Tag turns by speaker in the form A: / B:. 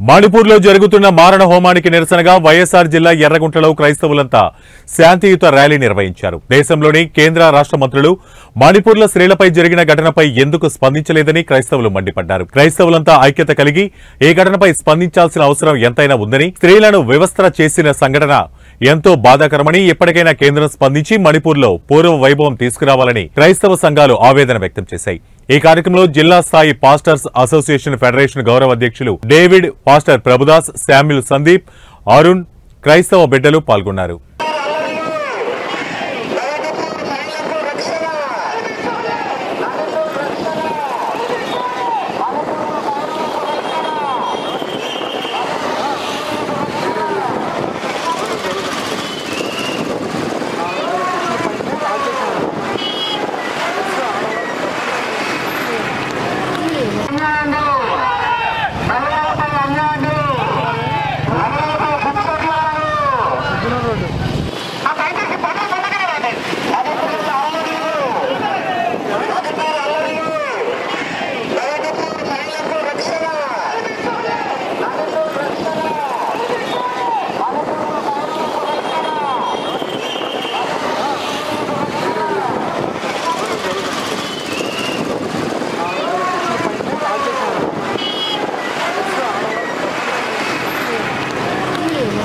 A: మణిపూర్లో జరుగుతున్న మారణ హోమానికి నిరసనగా వైఎస్ఆర్ జిల్లా ఎర్రగుంటలో క్రైస్తవులంతా శాంతియుత ర్యాలీ నిర్వహించారు దేశంలోని కేంద్ర రాష్ట్ర మంత్రులు మణిపూర్లో స్త్రీలపై జరిగిన ఘటనపై ఎందుకు స్పందించలేదని క్రైస్తవులు మండిపడ్డారు క్రైస్తవులంతా ఐక్యత కలిగి ఈ ఘటనపై స్పందించాల్సిన అవసరం ఎంతైనా ఉందని స్త్రీలను వివస్త్ర చేసిన సంఘటన ఎంతో బాధాకరమని ఎప్పటికైనా కేంద్రం స్పందించి మణిపూర్లో పూర్వ వైభవం తీసుకురావాలని క్రైస్తవ సంఘాలు ఆవేదన వ్యక్తం చేశాయి ఈ కార్యక్రమంలో జిల్లా స్థాయి పాస్టర్స్ అసోసియేషన్ ఫెడరేషన్ గౌరవ అధ్యక్షులు David pastor Prabhudas Samuel Sandeep Arun క్రైస్తవ బిడ్డలు పాల్గొన్నారు